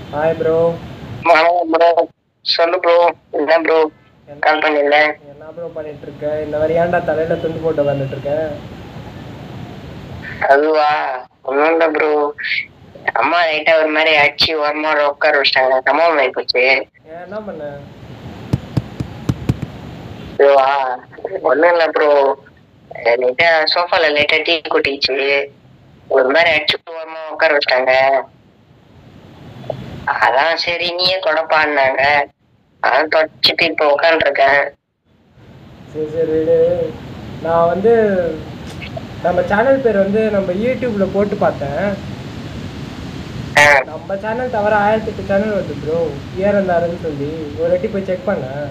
Hi bro வணக்கம் bro சொல்லு bro என்ன ப்ரோ கால் பண்ணல என்ன ப்ரோ பண்ணிட்டு இருக்க இந்த மாதிரி ஏன்டா தலையில துண்டு போட்டு வந்துட்டு இருக்க அதுவா ஒன்றும் இல்லை ப்ரோ அம்மா லைட்டா ஒரு மாதிரி அடிச்சு ஓரமா உட்கார வச்சிட்டாங்க சமம் ஆகி போச்சு ஏன் என்ன பண்ண இதுவா ஒன்றும் இல்லை ப்ரோ லைட்டா சோஃபால லைட்டா டீ கொட்டிச்சு ஒரு மாதிரி அடிச்சு ஓரமா உட்கார வச்சிட்டாங்க அதான் சரி நீயே தொடப்பான்னாங்க அதான் தொடச்சிட்டு இப்போ உட்காந்துருக்கேன் சரி சரி விடு நான் வந்து நம்ம சேனல் பேர் வந்து நம்ம யூடியூப்ல போட்டு பார்த்தேன் நம்ம சேனல் தவிர ஆயிரத்தி எட்டு சேனல் வருது ப்ரோ இயர் இருந்தாருன்னு சொல்லி ஒரு வாட்டி போய் செக் பண்ணேன்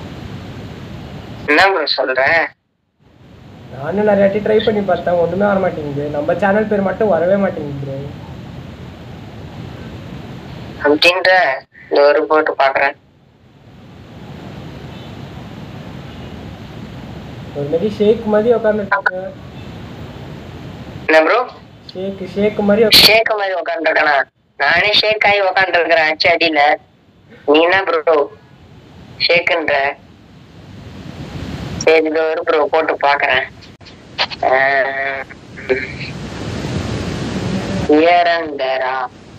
என்ன ப்ரோ சொல்றேன் நானும் நிறைய வாட்டி ட்ரை பண்ணி பார்த்தேன் ஒன்றுமே வர மாட்டேங்குது நம்ம சேனல் பேர் மட்டும் வரவே மாட்டேங்குது ப்ரோ அப்படின்ற இந்த ஒரு போட்டு பாக்குறேன் ஒரு மாதிரி ஷேக் மாதிரி உட்காந்துட்டு இருக்கேன் என்ன ப்ரோ ஷேக் ஷேக் மாதிரி உட்கா- ஷேக் மாதிரி உட்காந்துருக்கனா நானே ஷேக் ஆகி உட்காந்துருக்கிறேன் அச்சு அடியில நீ என்ன ப்ரோ ஷேக்குன்ற சரி இந்த ஒரு ப்ரோ போட்டு பாக்குறேன் ஏரண்டரா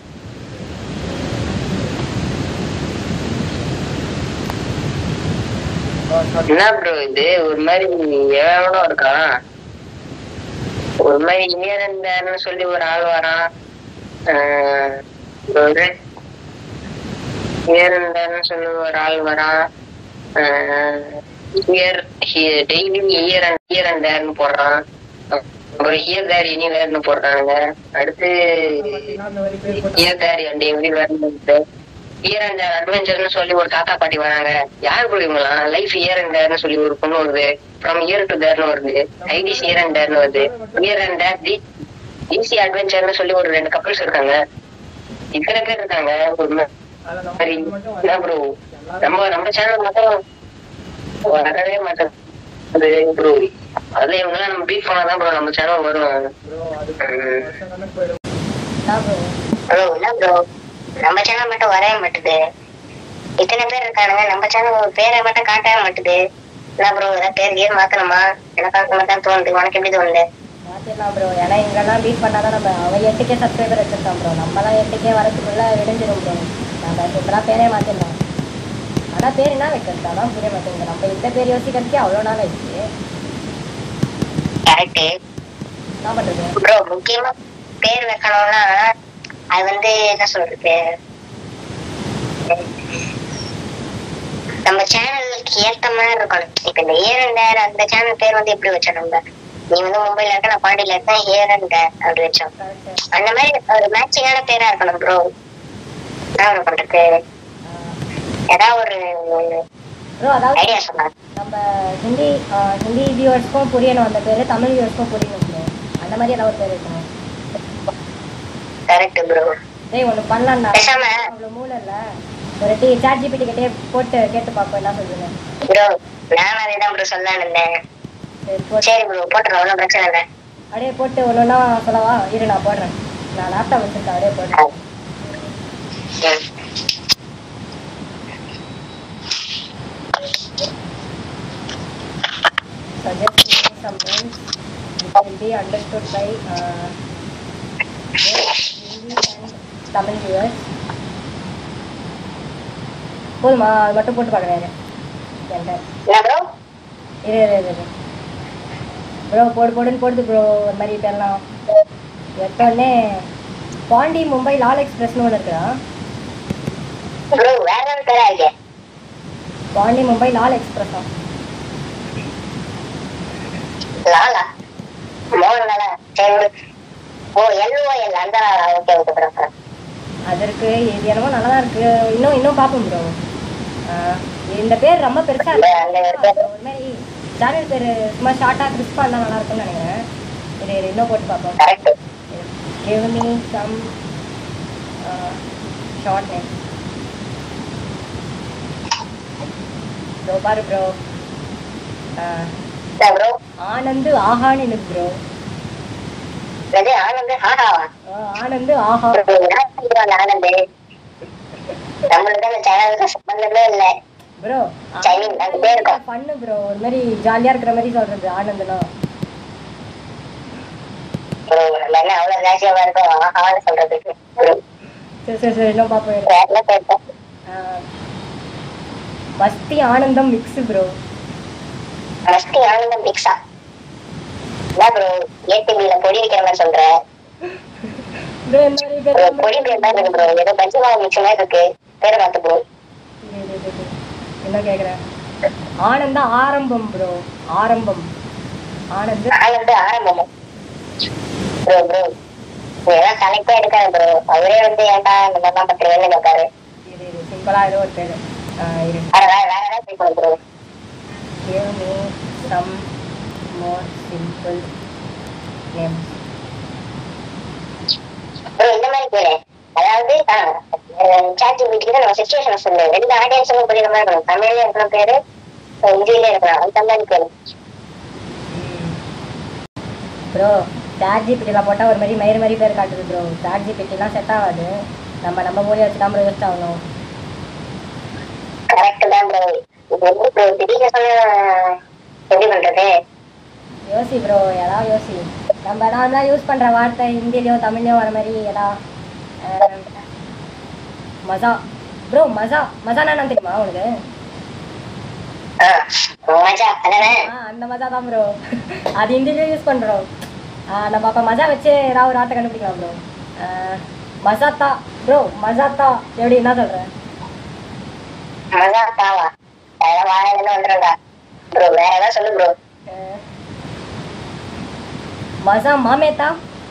என்ன ப்ரோ இது ஒரு மாதிரி எவனோ இருக்கான் ஒரு மாதிரி ஏரண்டர்னு சொல்லி ஒரு ஆள் வரான் ஆஹ் ஒரு ஏரண்டர்னு சொல்லி ஒரு ஆள் வரான் year daily year and year and தேர்னு போடுறான் அப்புறம் இயர் தேர் இனி வேர்னு போடுறாங்க அடுத்து பார்த்தீங்கன்னா அந்த மாதிரி பேர் போட்டு இயர் தேர் அண்ட் எவ்ரி வேர்னு இயர் அண்ட் அட்வென்ச்சர்னு சொல்லி ஒரு தாத்தா பாட்டி வராங்க யார் கூட இவங்களாம் லைஃப் இயர் அண்ட் தேர்னு சொல்லி ஒரு பொண்ணு வருது ஃப்ரம் இயர் டு தேர்னு வருது ஐடிஸ் இயர் அண்ட் தேர்னு வருது year and there T easy அட்வென்ச்சர்னு சொல்லி ஒரு ரெண்டு கப்பல்ஸ் இருக்காங்க இத்தனை பேர் இருக்காங்க ஒரு அதை நம்ம மாதிரி channel மட்டும் என்ன வரவே ப்ரோ நம்ம நம்ம சேனல் மட்டும் வரவே மாட்டேங்குது ப்ரோ அதுல இவங்கெல்லாம் நம்ம பீட் பண்ணாதான் ப்ரோ நம்ம சேனல் வரும் ப்ரோ அது வருஷம் கணக்கு போயிடும் ப்ரோ என்ன ப்ரோ நம்ம சேனல் மட்டும் வரவே மாட்டுது இத்தனை பேர் இருக்கானுங்க நம்ம சேனல் பேரை மட்டும் காட்டவே மாட்டுது என்ன ப்ரோ ஏதாவது பேர் ஏன் மாத்தணுமா எனக்கு அந்த மாதிரி தான் தோணுது உனக்கு எப்படி தோணுது மாத்திடலாம் ப்ரோ ஏன்னா இங்கெல்லாம் பீட் பண்ணாதான் நம்ம அவன் எட்டுக்கே சப்ஸ்கிரைபர் வச்சிருக்கான் ப்ரோ நம்மலாம் எட்டுக்கே வரதுக்குள்ள விடிஞ்சிடும் ப்ரோ நம்ம இப்பெல்லாம் பேரே மாத்திடலாம் ஆனா பேர் என்ன வைக்கிறது அதான் புரிய மாட்டேங்குது நம்ம இந்த பேர் யோசிக்கிறதுக்கே அவ்வளோ நாள் ஆயிடுச்சு கரெக்ட் என்ன பண்றது ப்ரோ முக்கியமா பேர் வைக்கணும்னா அது வந்து என்ன சொல்றது நம்ம சேனலுக்கு ஏத்த மாதிரி இருக்கணும் இப்ப இந்த ஏர் அண்ட் டேர் அந்த சேனல் பேர் வந்து எப்படி வச்சோம் நம்ம நீ வந்து மும்பைல இருக்க நான் பாண்டியில இருக்கேன் ஏர் அண்ட் டேர் அப்படி வச்சோம் அந்த மாதிரி ஒரு மேட்சிங்கான பேரா இருக்கணும் ப்ரோ என்ன ஒரு பண்றது ஏதாவது ஒரு ப்ரோ அதாவது ஐடியா சொன்னா நம்ம ஹிந்தி ஆஹ் ஹிந்தி வியூவர்ஸ்க்கும் புரியணும் அந்த பேர் தமிழ் வியூவர்ஸ்க்கும் புரியணும் ப்ரோ அந்த மாதிரி ஏதாவது ஒரு பேர் இருக்கணும் கரெக்ட் ப்ரோ டேய் ஒன்று பண்ணலாம்டா பேசாம அவ்வளோ மூளை இல்லை ஒரு டி சாட் ஜிபிடி கிட்டே போட்டு கேட்டு பார்ப்போம் என்ன சொல்லுங்க ப்ரோ நான் அதே தான் ப்ரோ சொல்லலாம்னு இருந்தேன் சரி போட்டு சரி ப்ரோ போட்டுருவோம் ஒன்றும் பிரச்சனை இல்லை அப்படியே போட்டு ஒன்று ஒன்றா சொல்லவா இரு நான் போடுறேன் நான் லேப்டாப் வச்சிருக்கேன் அப்படியே போடுறேன் ம். suggest me some names which will be understood by uh, both Hindi and Tamil viewers. போதுமா அது மட்டும் போட்டு பார்க்குறேன் என்ன ப்ரோ இரு இரு இரு ப்ரோ போடு போடுன்னு போடுது ப்ரோ ஒரு மாதிரி பேர்லாம் எடுத்தோடனே பாண்டி மும்பை லால் எக்ஸ்பிரஸ்னு ஒன்று இருக்குதா ப்ரோ வேற ஏதாவது பேரா இருக்கே பாண்டி மும்பை லால் எக்ஸ்பிரஸா லாலா மோகன்லாலா சரி விடு ஓ எல்ஓஎல் அந்த ஓகே ஓகே ப்ரோ ப்ரோ அது இருக்கு இது என்னமோ நல்லா தான் இருக்கு இன்னும் இன்னும் பார்ப்போம் ப்ரோ இந்த பேர் ரொம்ப பெருசா அந்த- அந்த இருக்கு பேர். ஒரு மாதிரி சேனல் பேர் சும்மா ஷார்ட்டா கிறிஸ்பா இருந்தா நல்லா இருக்கும்னு நினைக்கிறேன் இது இது இன்னும் போட்டு பார்ப்போம் correct give me some uh, short name bro பாரு ப்ரோ ப்ரோ ஆனந்து ஆஹான்னு எனக்கு ப்ரோ அது ஆனந்த் ஆஹாவா ஆனந்து ஆஹா bro, என்ன சொல்றாங்க ஆனந்த் நம்மளுக்கு அந்த சேனலுக்கு சம்பந்தமே இல்லை ப்ரோ சரி, அது பேர் இருக்கா? பண்ணு ப்ரோ ஒரு மாதிரி ஜாலியா இருக்கிற மாதிரி சொல்றது ஆனந்தனா ப்ரோ நம்ம என்ன அவ்வளவு ராசியமா இருக்கோம் ஆஹான்னு சொல்றதுக்கு ப்ரோ சரி சரி சரி இன்னும் பார்ப்போம் வேற போயிட்டோம் மஸ்தி ஆனந்தம் மிக்ஸ் ப்ரோ மஸ்தி ஆனந்தம் பிக்ஸா என்ன ப்ரோ ஏடிபில பொடி வைக்கிற மாதிரி சொல்ற ப்ரோ இந்த மாதிரி ப்ரோ பேர் பொடி பேர் தான் இருக்கு ப்ரோ ஏதோ பஜ்ஜி மாவு மிக்ஸ் மாதிரி இருக்கு பேரை பார்த்து ப்ரோ இரு, இரு, இரு, இரு. என்ன கேக்குறேன் ஆனந்த ஆரம்பம் ப்ரோ ஆரம்பம் ஆனந்த ஆனந்து ஆரம்பமா ப்ரோ ப்ரோ இதெல்லாம் தலைப்பே எடுக்காது ப்ரோ அவரே வந்து ஏன்டா இந்த மாதிரிலாம் பத்து வேலை கேட்காரு இது இது சிம்பிளா ஏதோ ஒரு பேரு ஆ, இரு வேற வேற வேற ஏதாவது ட்ரை பண்ணு bro give me some more simple names bro இந்த மாதிரி கேளு அதாவது சாட் ஜிபிடிக்கு நம்ம சுச்சுவேஷன் சொல்லு ரெண்டு ஆடியன்ஸும் புரியுற மாதிரி இருக்கணும் தமிழ்ல இருக்கிற பேரு இந்தியில இருக்கலாம் அந்த மாதிரி கேளு ப்ரோ சாட் ஜிபிடியில் போட்டால் ஒரு மாதிரி மயிறு மாதிரி பேர் காட்டுது ப்ரோ சாட் ஜிபிடிலாம் செட் ஆகாது நம்ம நம்ம மொழியை வச்சு தான் ப்ரோ யோசிச்சு ஆகணும் கரெக்ட் தான் ப்ரோ இது வந்து ப்ரோ திடீர்னு சொன்னா எப்படி பண்றது யோசி ப்ரோ ஏதாவது யோசி நம்ம நார்மலாக யூஸ் பண்ணுற வார்த்தை ஹிந்திலையோ தமிழ்லையோ வர மாதிரி ஏதா அஹ், மசா ப்ரோ மசா மசானா என்ன தெரியுமா உனக்கு ஆ, மஜா அதானே ஆ அந்த மஜா தான் ப்ரோ அது ஹிந்திலையும் யூஸ் பண்ணுறோம் நம்ம அப்போ மஜா வச்சு ஏதாவது ஒரு வார்த்தை கண்டுபிடிக்கலாம் ப்ரோ மசாத்தா ப்ரோ மசாத்தா எப்படி என்ன சொல்கிறேன் மஜா தாவா அதெல்லாம் வாழையில வந்துடும்டா ப்ரோ வேற ஏதாவது சொல்லு ப்ரோ மசா மாமேத்தா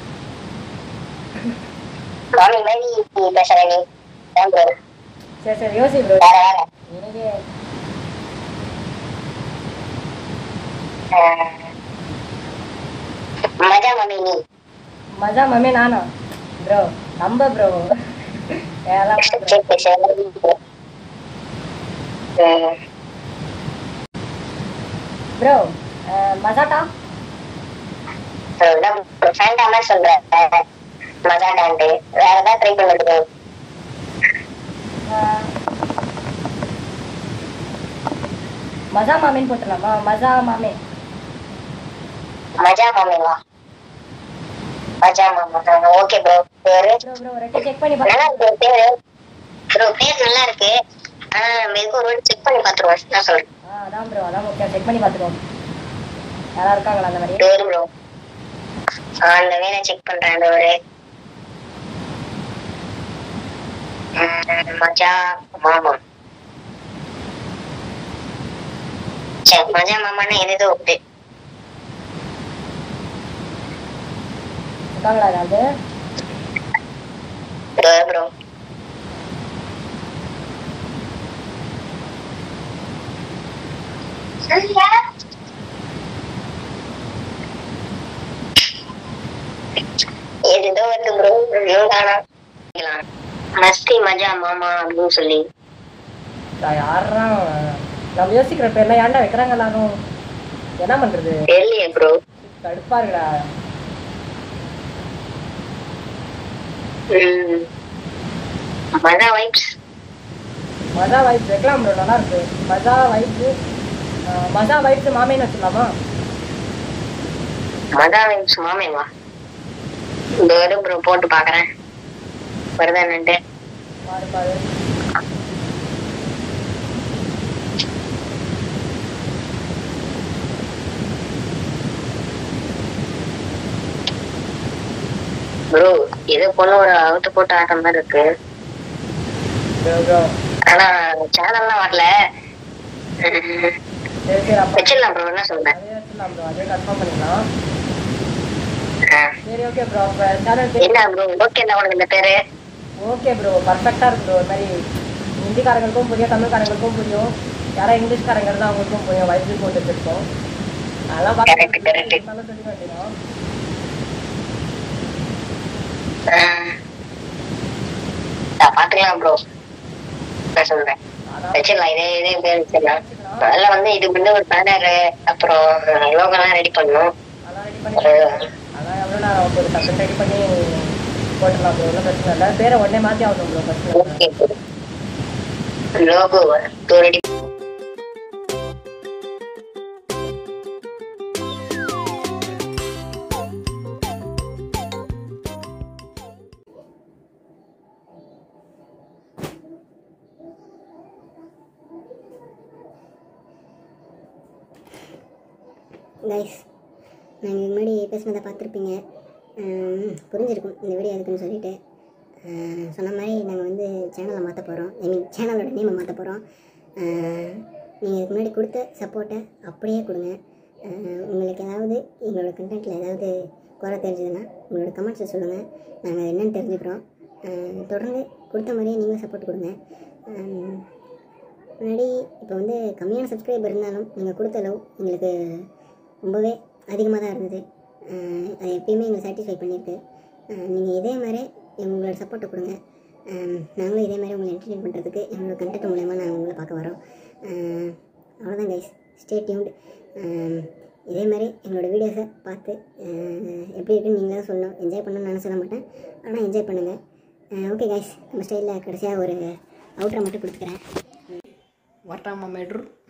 மாமி மாதிரி நீ பேசுற நீ ஏன் ப்ரோ சரி சரி யோசி ப்ரோ வேற வேற எனக்கு ஆ, மஜா மாமி நீ மஜா மாமே நானா ப்ரோ நம்ப ப்ரோ எல்லாம் சரி, சரி, சரி. ம், ப்ரோ மசாட்டா ப்ரோ இதான் ப்ரோ ஃபேண்டா மாதிரி சொல்றேன் மஜாடான்ட்டு வேற ஏதாவது ட்ரை பண்ணுது ப்ரோ மஜா மாமேன்னு போட்டுடலாமா மஜா மாமே மஜா மாமிங்களா மஜா மாமா ஓகே ப்ரோ பேரு ப்ரோ ப்ரோ ரெட்டி செக் பண்ணி நல்லா பாருங்க இருக்கு பேரு ப்ரோ பேர் நல்லா இருக்கு ஆனா நம்ம இதுக்கு ஒரு வாட்டி செக் பண்ணி பாத்துருவோம் நான் சொல்றேன் ஆ அதான் ப்ரோ அதான் ஓகே செக் பண்ணி பார்த்துக்கோங்க யாரா இருக்காங்களா அந்த மாதிரி பேரு ப்ரோ அந்த வேலை செக் பண்றேன் அந்த ஒரு ம், மஜா மாமா சரி மஜா மாமான்னா எது எதோ உண்டு இருக்காங்களா அது ப்ரோ ப்ரோ ஏதோ வருது ப்ரோ தானா மஸ்தி மஜா மாமா அப்படின்னு சொல்லி யாரா நம்ம யோசிக்கிற பேர்லாம் ஏன்டா வைக்கிறாங்க எல்லாரும் என்ன பண்றது தெரியலையே ப்ரோ கடுப்பா இருக்குடா மஜா வைப்ஸ் மஜா வைப்ஸ் வைக்கலாம் ப்ரோ நல்லா இருக்கு மஜா வைப்ஸ் மஜா வைப்ஸ் மாமேன்னு வச்சுக்கலாமா மஜா வைப்ஸ் மாமேவா இந்த ப்ரோ போட்டு பாக்குறேன் வருதா என்னன்ட்டு பாரு பாரு ப்ரோ ஏதோ பொண்ணு ஒரு அவுத்து போட்டு ஆடுற மாதிரி இருக்கு ப்ரோ ப்ரோ ஆனா சேனல்லாம் வரல உம், சரி சரி அப்போ வச்சிடலாம் ப்ரோ என்ன சொல்றேன் அதே வச்சுக்கலாம் ப்ரோ அதே கன்ஃபார்ம் பண்ணிக்கலாம் ஆ. சரி ஓகே ப்ரோ அப்போ சேனல் பேர் என்ன ப்ரோ ஓகே உனக்கு இந்த பேரு ஓகே ப்ரோ பர்ஃபெக்டாக இருக்கு ப்ரோ ஒரு மாதிரி ஹிந்திக்காரங்களுக்கும் புரியும் தமிழ்காரங்களுக்கும் புரியும் யாரா இங்கிலீஷ்காரங்க இருந்தால் அவங்களுக்கும் புரியும் வயசு போட்டு வச்சிருக்கோம் அதெல்லாம் Correct, correct. பார்த்து சொல்லிக்க வேண்டியதான் ஆ. நான் பாத்துக்கலாம் ப்ரோ நான் சொல்றேன் அதான் வச்சிடலாம் இதே இதே பேர் வச்சிடலாம் அதில் வந்து இதுக்கு வந்து ஒரு பேனர் அப்புறம் லோகோலாம் ரெடி பண்ணணும் அதான் ரெடி பண்ணி அதான் எவ்வளோ நான் ஒரு டக்கு ரெடி பண்ணி போட்டுடலாம் ப்ரோ ஒன்றும் பிரச்சனை இல்லை பேரை உடனே மாற்றி ஆகணும் ப்ரோ பிரச்சனை இல்லை ஓகே ப்ரோ லோகோ தோரடி கைஸ் நாங்கள் இதுக்கு முன்னாடி பேசினதை பார்த்துருப்பீங்க ஆம், புரிஞ்சிருக்கும் இந்த வீடியோ எதுக்குன்னு சொல்லிட்டு ஆ, சொன்ன மாதிரி நாங்கள் வந்து சேனலை மாற்ற போகிறோம் ஐ மீன் சேனலோட நேமை மாற்ற போகிறோம் நீங்கள் இதுக்கு முன்னாடி கொடுத்த சப்போர்ட்டை அப்படியே கொடுங்க ஆ, உங்களுக்கு ஏதாவது எங்களோட கண்டென்ட்டில் ஏதாவது குறை தெரிஞ்சதுன்னா உங்களோட கமெண்ட்ஸை சொல்லுங்கள் நாங்கள் அது என்னென்னு தெரிஞ்சுக்கிறோம் ஆ, தொடர்ந்து கொடுத்த மாதிரியே நீங்களும் சப்போர்ட் கொடுங்க ஆம், முன்னாடி இப்போ வந்து கம்மியான சப்ஸ்கிரைபர் இருந்தாலும் நீங்கள் கொடுத்த லவ் எங்களுக்கு ரொம்பவே அதிகமாக தான் இருந்தது அஹ் அது எப்பயுமே எங்களை சாட்டிஸ்ஃபை பண்ணியிருக்கு நீங்கள் இதே மாதிரி உங்களோட சப்போர்ட்டை கொடுங்க அஹ் நாங்களும் இதே மாதிரி உங்களை என்டர்டெயின் பண்ணுறதுக்கு எங்களோட கண்டென்ட் மூலயமா நாங்கள் உங்களை பார்க்க வரோம் அஹ் அவ்வளோதான் கைஸ் ஸ்டே டியூன்ட் இதே மாதிரி எங்களோட வீடியோஸை பார்த்து அஹ் எப்படி இருக்குன்னு நீங்களே தான் சொல்லணும் என்ஜாய் பண்ணணும்னு நான் சொல்ல மாட்டேன் ஆனால் என்ஜாய் பண்ணுங்கள் ஓகே கைஸ் நம்ம ஸ்டைலில் கடைசியாக ஒரு அவுட்ரை மட்டும் கொடுத்துக்கிறேன் வரட்டாமா மேட்ரு